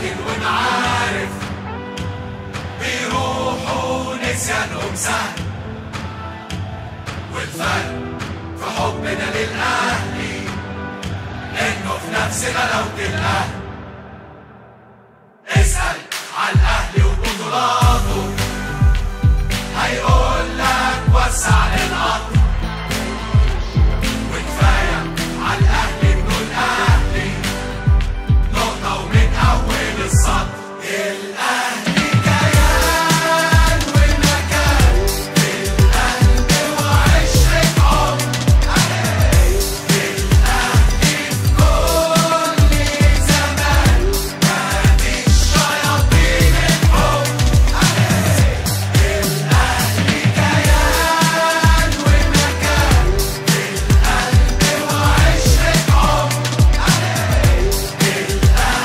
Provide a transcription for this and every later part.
مشاكل ومعارف بيروحوا نسيانهم سهل والفرق في حبنا للأهلي إنه في نفس غلاوة الأهل اسأل على الأهلي وبطولاته هيقول لك وسع للقطر وكفاية على الأهلي إنه الأهلي نقطة ومن أول السطر الأهلي كيان ومكان في القلب وعشرة عمر الأهلي في كل زمان نادي الشياطين الحب الأهلي كيان ومكان في القلب وعشرة عمر الأهلي في كل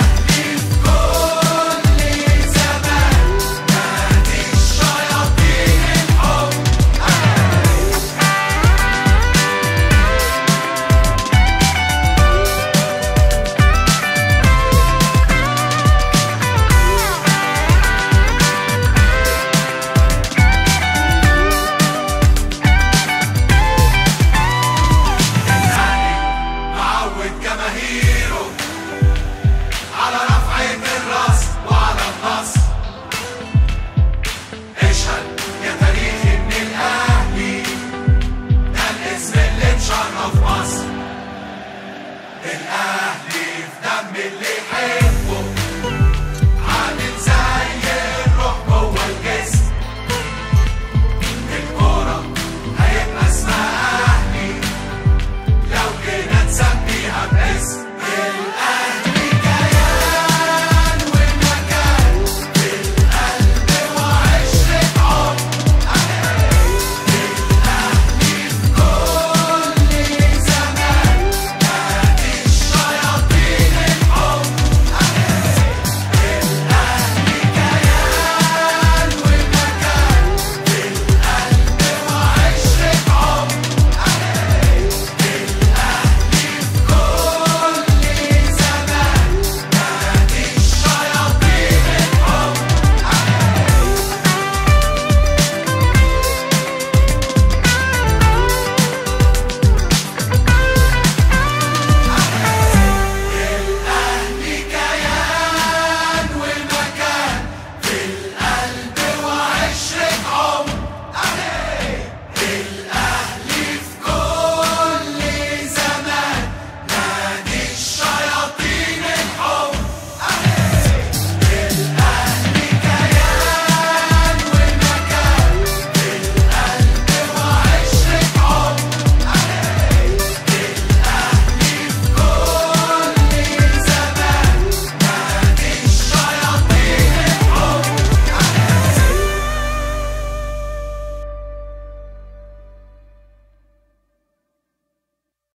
زمان نادي الشياطين الحب الأهلي معود جماهيره على رفعة الراس وعلى النصر اشهد يا تاريخ ان الاهلي ده الاسم اللي مشرف مصر الاهلي في دم اللي يحب